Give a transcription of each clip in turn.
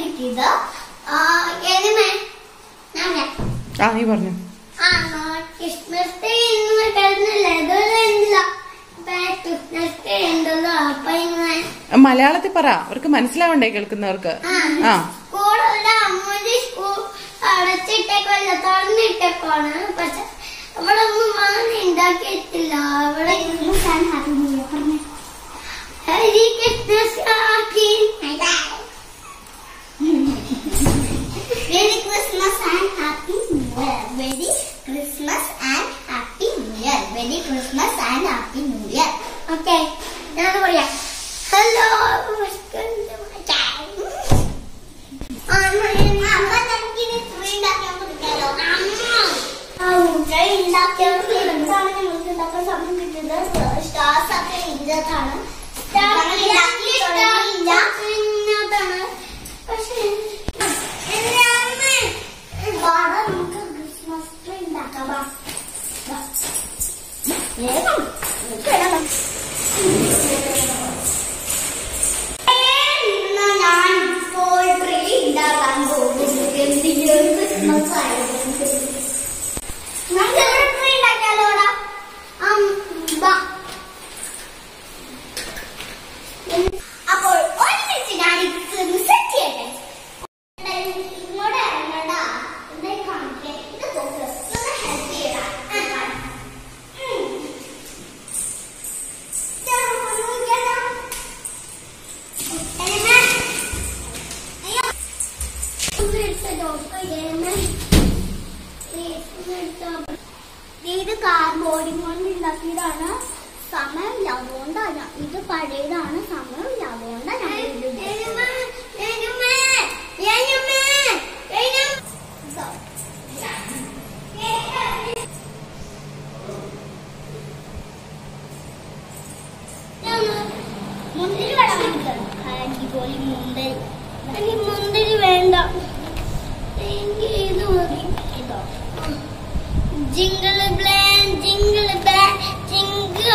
കിട്ടിയത് ആ, എനിമേ ഞാൻ പറയാം. ആ നീ പറഞ്ഞു ആ, ക്രിസ്മസ് ട്രീ ഇന്ന് കിടന്നില്ല ഇതുവരെയില്ല ക്രിസ്മസ് ട്രീ ഉണ്ടല്ലോ അപ്പൊ ഇങ്ങനെ മലയാളത്തിൽ പറ അവർക്ക് മനസ്സിലാവണ്ടേ കേൾക്കുന്നവർക്ക് ആ സ്കൂളില്ല അമ്മൂരി സ്കൂൾ അടച്ചിട്ടേക്കല്ല തുറന്നിട്ടേക്കാണ് പക്ഷെ അവിടെ ഒന്നും വാങ്ങി ഉണ്ടാക്കിയിട്ടില്ല അവിടെ ഹരി ക്രിസ്മസ് ആക്കി merry Christmas and happy new year merry Christmas and happy new year merry Christmas and happy new year okay ഞാൻ പറയാം ഹലോ ഇന്ന് ഞാൻ പോൾട്രി ഉണ്ടാക്കാൻ പോകുന്നു എന്തെങ്കിലും ക്രിസ്മസ് ആയതുകൊണ്ട് നമുക്ക് എവിടെ ട്രീ ഉണ്ടാക്കിയാലോടാ അപ്പോൾ ഒരു മിനിറ്റ് ഞാൻ ഇത് സെറ്റ് ചെയ്യട്ടെ ഇങ്ങോട്ട് ഇറങ്ങടാ എന്തായി കാണിക്കേ ഇത് നോക്ക് ഒന്ന് ഹെൽപ്പ് ചെയ്യടാ ആ, കാണാം. ഉം. ഇതാ, ഒന്ന് നോക്കിയാലോ? എനിമേ. അയ്യോ. ഒന്ന് എടുത്തോ, എനിമേ. ഇത് കാർബോർഡിങ് കൊണ്ട് ഉണ്ടാക്കിയതാണ് സമയമില്ല അതുകൊണ്ടാണ് ഇത് പഴയതാണ് സമയമില്ല അതുകൊണ്ടാണ് ഞാൻ ഇത് മുന്തിരി വേണം എനിക്ക് അടിപൊളി മുന്തിരി എനിക്ക് മുന്തിരി വേണ്ട എനിക്ക് ഇത് മതി ഇതോ ജിംഗിൾ ബ്ലാൻ ജിംഗിൾ ബാൻ ജിംഗിൾ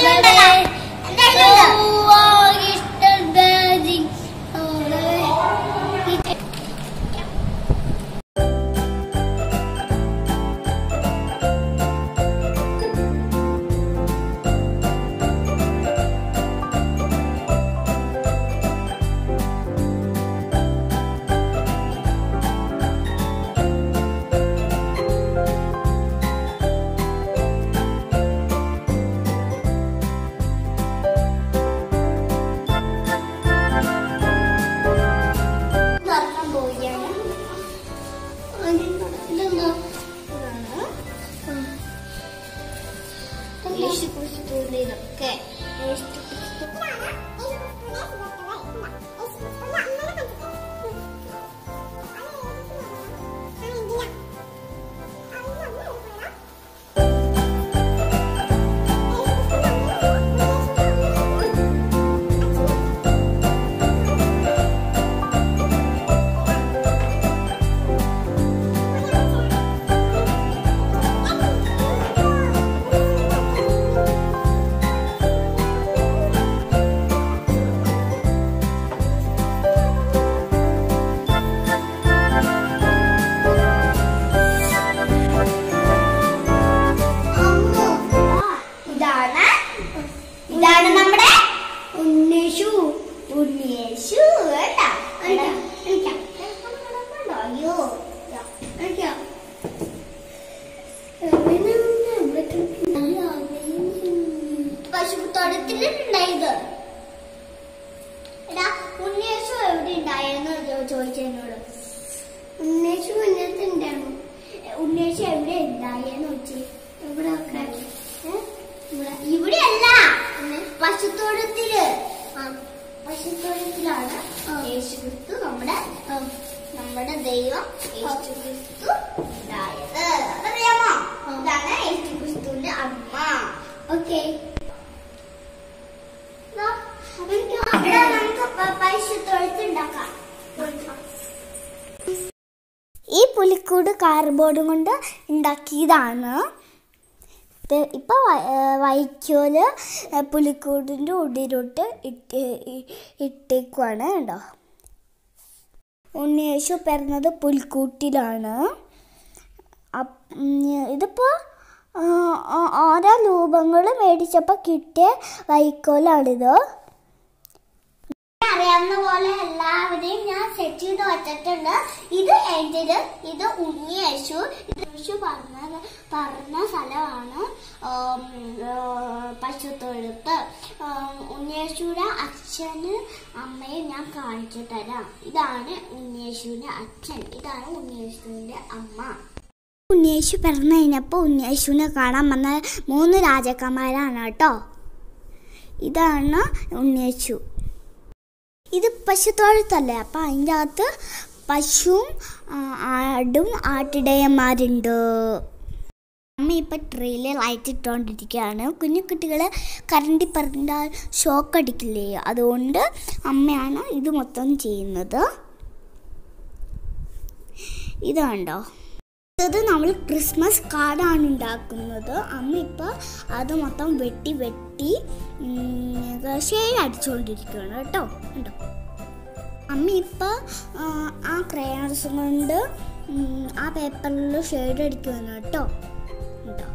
തുറക്കാൻ പോവുകയാണ് ഇതെന്താ യേശു ക്രിസ്തുവിന്റെ ഇതൊക്കെ യേശു ക്രിസ്തു ഇതാണ് ഇതാണ് നമ്മുടെ ഉണ്ണീഷു ഉണ്ണിയേശു കേട്ടാ കഴിക്കാം അയ്യോ കഴിക്കാം പശുത്തൊടത്തിലുണ്ടായത് എടാ ഉണ്ണിയേശു എവിടെ ഉണ്ടായിരുന്നു ചോദിച്ചു എന്നോട് ഉണ്ണേശു ഇന്നത്തെ ഉണ്ടായിരുന്നു ഉണ്ണേശു എവിടെ ഉണ്ടായെന്ന് വെച്ച് ഇവിടെ ഒക്കെ ഇവിടെ അല്ല പശുത്തോട്ടത്തില് പശുത്തോട്ടത്തിലാണ് യേശു ക്രിസ്തു നമ്മുടെ നമ്മുടെ ദൈവം യേശു ക്രിസ്തു ഉണ്ടായത് അതറിയാമോ ഇതാണ് യേശു ക്രിസ്തുവിന്റെ അമ്മ ഓക്കെ നമുക്ക് പശുത്തോട്ടത്തിൽ ഉണ്ടാക്കാം ഈ പുലിക്കൂട് കാർബോർഡ് കൊണ്ട് ഉണ്ടാക്കിയതാണ് ഇത് ഇപ്പൊ വ- ഏ, വൈക്കോല് ഏ, പുലിക്കൂടിന്റെ ഉള്ളിലോട്ട് ഇട്ട് ഇ- ഇട്ടേക്കുവാണ് കേട്ടോ ഉണ്ണിയേശു പിറന്നത് പുൽക്കൂട്ടിലാണ് അപ്പ്- ഉം, ഇതിപ്പോൾ ആ, ആ, ഓരോ രൂപങ്ങൾ മേടിച്ചപ്പോൾ കിട്ടിയ വൈക്കോലാണിത് അറിയാവുന്ന പോലെ എല്ലാവരെയും ഞാൻ സെറ്റ് ചെയ്ത് വെച്ചിട്ടുണ്ട് ഇത് എന്റേത് ഇത് ഉണ്ണി യേശു ഇത് യേശു പറഞ്ഞ പറഞ്ഞ സ്ഥലമാണ് ഉം, ഏർ, പശുത്തൊഴുത്ത് ഉം, ഉണ്ണിയേശുയുടെ അച്ഛന് അമ്മയും ഞാൻ കാണിച്ചു തരാം ഇതാണ് ഉണ്ണിയേശുവിന്റെ അച്ഛൻ ഇതാണ് ഉണ്ണിയേശുവിന്റെ അമ്മ ഉണ്ണിയേശു പിറന്നു കഴിഞ്ഞപ്പോൾ ഉണ്ണിയേശുവിനെ കാണാൻ വന്ന മൂന്ന് രാജാക്കന്മാരാണ് കേട്ടോ ഇതാണ് ഉണ്ണിയേശു ഇത് പശുത്തൊഴുത്തല്ലേ അപ്പം അതിൻ്റെ അകത്ത് പശുവും ആ, ആടും ആട്ടിടയന്മാരുണ്ട് അമ്മ ഇപ്പം ട്രെയിൽ ലൈറ്റ് ഇട്ടുകൊണ്ടിരിക്കുകയാണ് കുഞ്ഞു കുട്ടികൾ കറണ്ടി പറഞ്ഞാൽ ഷോക്ക് അടിക്കില്ലേ അതുകൊണ്ട് അമ്മയാണ് ഇത് മൊത്തം ചെയ്യുന്നത് ഇത് കണ്ടോ ഇത് നമ്മൾ ക്രിസ്മസ് കാർഡാണ് ഉണ്ടാക്കുന്നത് അമ്മ ഇപ്പം അത് മൊത്തം വെട്ടി വെട്ടി ഷെയ്ഡ് അടിച്ചുകൊണ്ടിരിക്കുകയാണ് കേട്ടോ കണ്ടോ അമ്മ ഇപ്പം ആ ക്രയോൺസ് കൊണ്ട് ഉം, ആ പേപ്പറിൽ ഷെയ്ഡ് അടിക്കുകയാണ് കേട്ടോ കേട്ടോ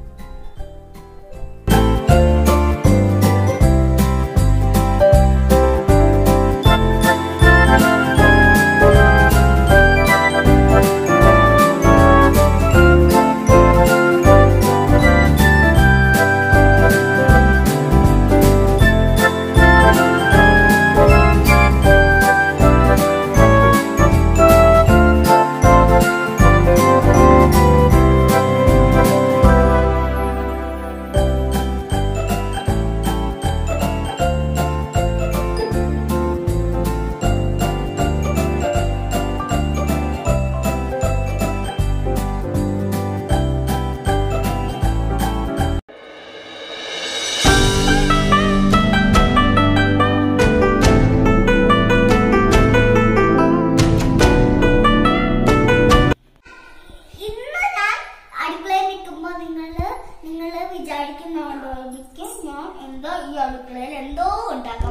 ഇന്ന് ഞാൻ അടുക്കളയിൽ നിൽക്കുമ്പോ നിങ്ങള് നിങ്ങള് വിചാരിക്കുന്നുണ്ടായിരിക്കും ഞാൻ എന്തോ ഈ അടുക്കളയിൽ എന്തോ ഉണ്ടാക്കാൻ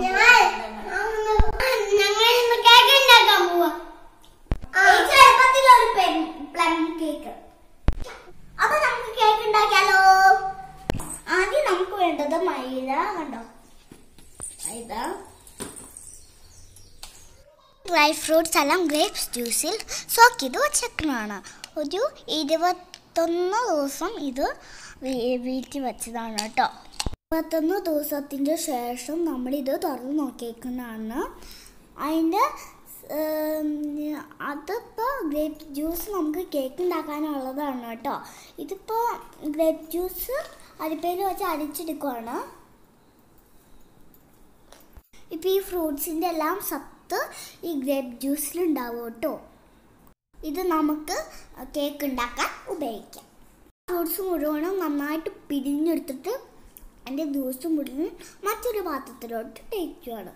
പ്ലം കേക്ക് അപ്പൊ നമുക്ക് കേക്ക് ഉണ്ടാക്കിയാലോ ആദ്യം നമുക്ക് വേണ്ടത് മൈദ കണ്ടോ മൈദ ഡ്രൈ ഫ്രൂട്ട്സ് എല്ലാം ഗ്രേപ്സ് ജ്യൂസിൽ സോക്ക് ചെയ്ത് വച്ചേക്കുന്നതാണ് ഒരു ഇരുപത്തൊന്ന് ദിവസം ഇത് വീ- വീട്ടിൽ വെച്ചതാണ് കേട്ടോ ഇരുപത്തൊന്ന് ദിവസത്തിൻ്റെ ശേഷം നമ്മളിത് തുറന്ന് നോക്കിയേക്കുന്നതാണ് അതിൻ്റെ അതിപ്പോൾ ഗ്രേപ്പ് ജ്യൂസ് നമുക്ക് കേക്ക് ഉണ്ടാക്കാനുള്ളതാണ് കേട്ടോ ഇതിപ്പോൾ ഗ്രേപ്പ് ജ്യൂസ് അരിപ്പയിൽ വെച്ച് അരിച്ചെടുക്കുവാണ് ഇപ്പം ഈ ഫ്രൂട്ട്സിൻ്റെ എല്ലാം സത്ത് ഈ ഗ്രേപ്പ് ജ്യൂസിലുണ്ടാവും കേട്ടോ ഇത് നമുക്ക് കേക്ക് ഉണ്ടാക്കാൻ ഉപയോഗിക്കാം ഫ്രൂട്ട്സ് മുഴുവനും നന്നായിട്ട് പിരിഞ്ഞെടുത്തിട്ട് അതിൻ്റെ ജ്യൂസ് മുഴുവൻ മറ്റൊരു പാത്രത്തിലോട്ട് ഇട്ടേക്കുകയാണ്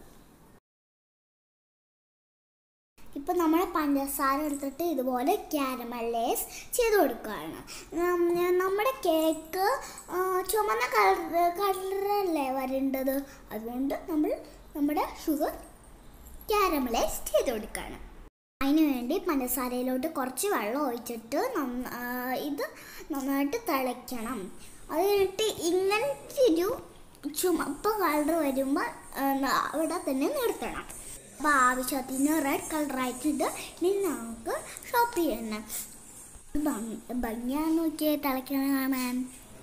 ഇപ്പം നമ്മൾ പഞ്ചസാര എടുത്തിട്ട് ഇതുപോലെ ക്യാരമലൈസ് ചെയ്ത് കൊടുക്കുകയാണ് നം- നമ്മുടെ കേക്ക് ആ, ചുമന്ന കളർ കളറല്ലേ വരേണ്ടത് അതുകൊണ്ട് നമ്മൾ നമ്മുടെ ഷുഗർ ക്യാരമലൈസ് ചെയ്ത് കൊടുക്കുകയാണ് അതിന് വേണ്ടി പഞ്ചസാരയിലോട്ട് കുറച്ച് വെള്ളം ഒഴിച്ചിട്ട് നന്ന- ആ, ഇത് നന്നായിട്ട് തിളയ്ക്കണം അത് കഴിഞ്ഞിട്ട് ഇങ്ങനത്തെ ഒരു ചുമപ്പ് കളർ വരുമ്പോൾ അവിടെ തന്നെ നിർത്തണം അപ്പോൾ ആവശ്യത്തിന് റെഡ് കളറായിട്ടുണ്ട് ഇനി നമുക്ക് ഷോപ്പ് ചെയ്യണം ഭംഗി ഭംഗിയാണ് നോക്കിയേ തിളയ്ക്കണ കാണാൻ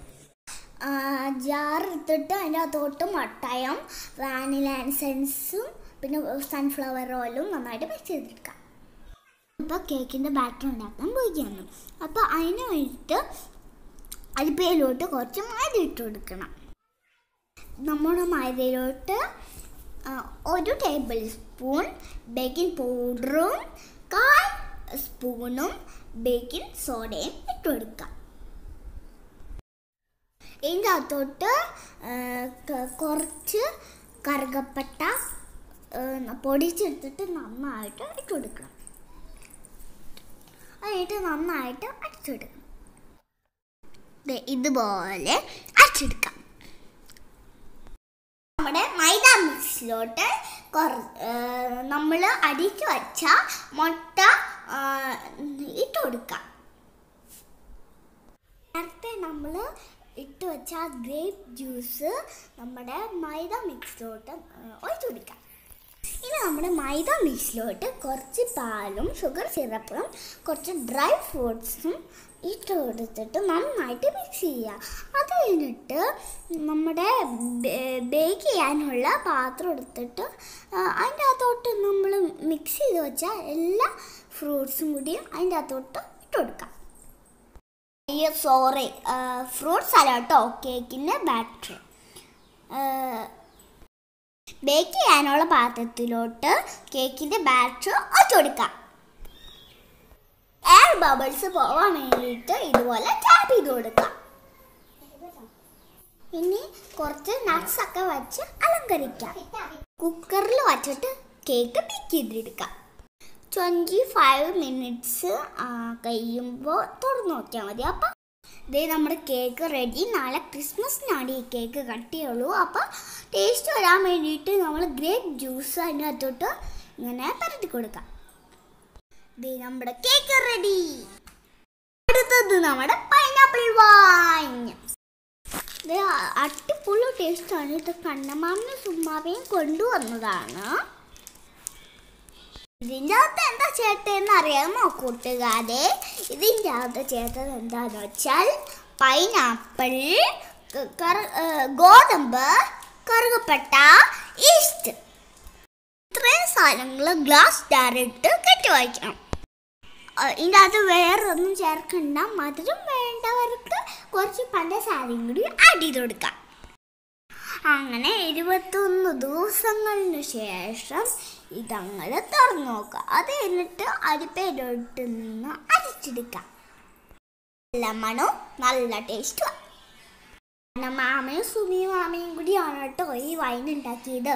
ജാർ എടുത്തിട്ട് അതിൻ്റെ അകത്തോട്ട് മുട്ടയും വാനില എസൻസും പിന്നെ സൺഫ്ലവർ ഓയിലും നന്നായിട്ട് മിക്സ് ചെയ്തെടുക്കാം ഇപ്പോൾ കേക്കിൻ്റെ ബാറ്റർ ഉണ്ടാക്കാൻ പോവുകയാണ് അപ്പോൾ അതിന് വേണ്ടിയിട്ട് അരിപ്പയിലോട്ട് കുറച്ച് മൈദ ഇട്ട് കൊടുക്കണം നമ്മുടെ മൈദയിലോട്ട് ആ, ഒരു ടേബിൾ സ്പൂൺ ബേക്കിംഗ് പൗഡറും കാൽ സ്പൂണും ബേക്കിംഗ് സോഡയും ഇട്ട് കൊടുക്കാം ഇതിൻ്റെ അകത്തോട്ട് ആ, ക- കുറച്ച് കറുകപ്പട്ട ആ, പൊടിച്ചെടുത്തിട്ട് നന്നായിട്ട് ഇട്ട് കൊടുക്കണം അതിട്ട് നന്നായിട്ട് അടിച്ചെടുക്കണം ദേ ഇതുപോലെ അടിച്ചെടുക്കാം നമ്മുടെ മൈദ മിക്സിലോട്ട് നമ്മൾ അടിച്ചു വച്ച മുട്ട ആ, ഇട്ട് കൊടുക്കാം നേരത്തെ നമ്മൾ ഇട്ട് വെച്ച ഗ്രേപ്പ് ജ്യൂസ് നമ്മുടെ മൈദ മിക്സിലോട്ട് ഒഴിച്ചു കൊടുക്കാം ഇനി നമ്മുടെ മൈദ മിക്സിലോട്ട് കുറച്ച് പാലും ഷുഗർ സിറപ്പും കുറച്ച് ഡ്രൈ ഫ്രൂട്ട്സും ഇട്ട് കൊടുത്തിട്ട് നന്നായിട്ട് മിക്സ് ചെയ്യുക അത് കഴിഞ്ഞിട്ട് നമ്മുടെ ബേക്ക് ചെയ്യാനുള്ള പാത്രം എടുത്തിട്ട് ആ, അതിൻ്റെ അകത്തോട്ട് നമ്മൾ മിക്സ് ചെയ്ത് വെച്ച എല്ലാ ഫ്രൂട്ട്സും കൂടിയും അതിൻ്റെ അകത്തോട്ട് ഇട്ട് കൊടുക്കാം അയ്യോ സോറി ഫ്രൂട്ട്സ് അല്ല കേട്ടോ കേക്കിൻ്റെ ബാറ്റർ ബേക്ക് ചെയ്യാനുള്ള പാത്രത്തിലോട്ട് കേക്കിൻ്റെ ബാറ്റർ ഒഴിച്ചു കൊടുക്കാം എയർ ബബിൾസ് പോവാൻ വേണ്ടിയിട്ട് ഇതുപോലെ ടാപ്പ് ചെയ്ത് കൊടുക്കാം ഇനി കുറച്ച് നട്ട്സ് ഒക്കെ വെച്ച് അലങ്കരിക്കാം കുക്കറിൽ വച്ചിട്ട് കേക്ക് ബേക്ക് ചെയ്തെടുക്കാം ട്വൻറ്റി ഫൈവ് മിനിറ്റ്സ് കഴിയുമ്പോൾ തുറന്നു നോക്കിയാൽ മതി അപ്പം ഇതേ നമ്മുടെ കേക്ക് റെഡി നാളെ ക്രിസ്മസിനാണ് ഈ കേക്ക് കട്ട് ചെയ്യുള്ളൂ അപ്പോൾ ടേസ്റ്റ് വരാൻ വേണ്ടിയിട്ട് നമ്മൾ ഗ്രേപ്പ് ജ്യൂസ് അതിനകത്തോട്ട് ഇങ്ങനെ പരത്തി കൊടുക്കാം ദേ നമ്മുടെ കേക്ക് റെഡി അടുത്തത് നമ്മുടെ പൈനാപ്പിൾ വൈൻ ഇത് അടിപൊളി ടേസ്റ്റാണ് ഇത് കണ്ണമാമിനും സുമ്മാവയും കൊണ്ടുവന്നതാണ് ഇതിൻ്റെ അകത്ത് എന്താ ചേർത്തതെന്ന് അറിയാമോ കൂട്ടുകാരെ ഇതിൻ്റെ അകത്ത് ചേർത്തത് എന്താന്ന് വെച്ചാൽ പൈനാപ്പിൾ ക- കറ- ഏ, ഗോതമ്പ് കറുകപ്പട്ട ഈസ്റ്റ് ഇത്രയും സാധനങ്ങൾ ഗ്ലാസ് ജാറിട്ട് കെട്ടി വയ്ക്കണം ആ, ഇതിൻ്റെ അകത്ത് വേറൊന്നും ചേർക്കണ്ട മധുരം വേണ്ടവർക്ക് കുറച്ച് പഞ്ചസാരയും കൂടി ആഡ് ചെയ്ത് കൊടുക്കാം അങ്ങനെ ഇരുപത്തൊന്ന് ദിവസങ്ങളിന് ശേഷം ഇതങ്ങൾ തുറന്നു നോക്കുക അത് കഴിഞ്ഞിട്ട് അരിപ്പയിലോട്ട് നിന്ന് അരിച്ചെടുക്കാം നല്ല മണവും നല്ല ടേസ്റ്റും മാമയും സുമി മാമയും കൂടിയാണ് കേട്ടോ ഈ വൈൻ ഉണ്ടാക്കിയത്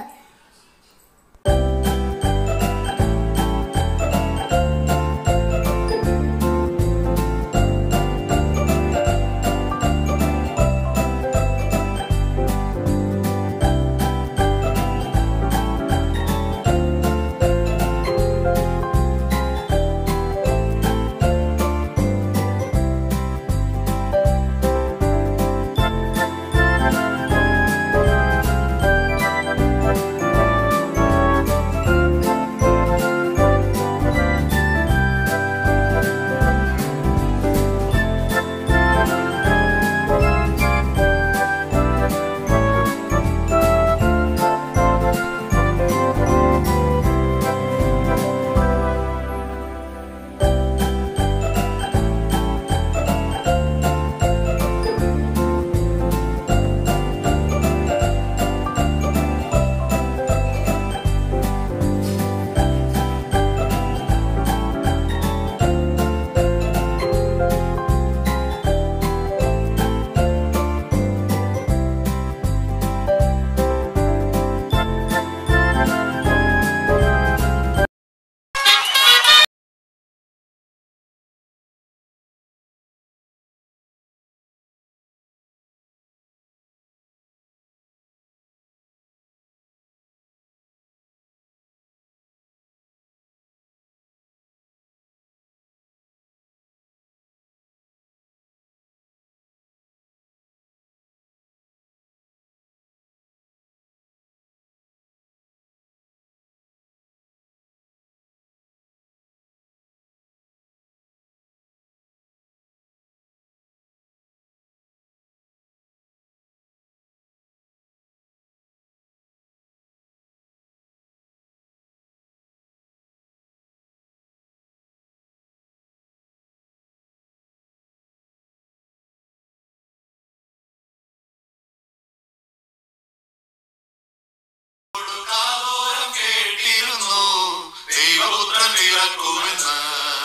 കാതോരം കേട്ടിരുന്നു ദൈവപുത്രൻ പിറക്കുമെന്ന്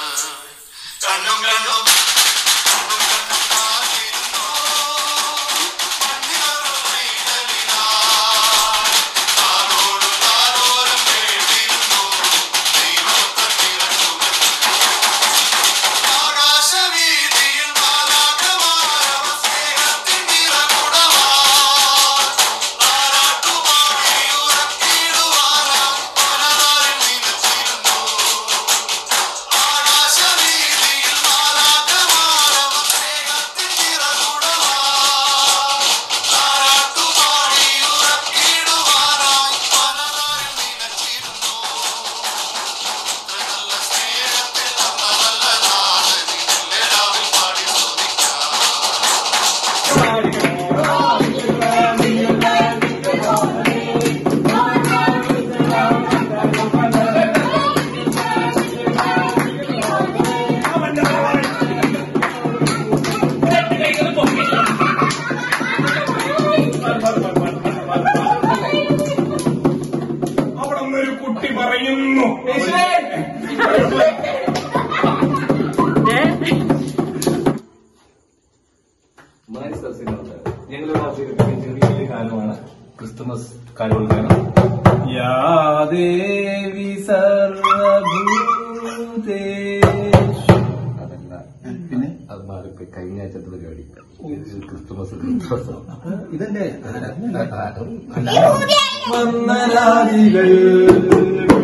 കണ്ണും കണ്ണും കണ്ണും കണ്ണും കാത്തിരുന്നു. മണ്ണിലൊരു പൈതലിനായി. കാതോട് കാതോരം കേട്ടിരുന്നു ദൈവപുത്രൻ പിറക്കുമെന്ന്. ആകാശവീഥിയിൽ മാലാഖമാരവ സ്നേഹത്തിൻ നിറകുടമായി. താരാട്ടുപാടി ഉറക്കിടുവാനാം ഞങ്ങൾ ആസ്വദിക്കുന്ന ചെറിയ കാലമാണ് ക്രിസ്തുമസ് കാലമാണ് യാദേവി സർവഭൂതേഷു അതല്ല പിന്നെ അത് മാറിപ്പോയി കഴിഞ്ഞ ആഴ്ചത്തെ പരിപാടി ക്രിസ്തുമസ് ക്രിസ്തുമസ് ഇതല്ലേ വന്നരാദികൾ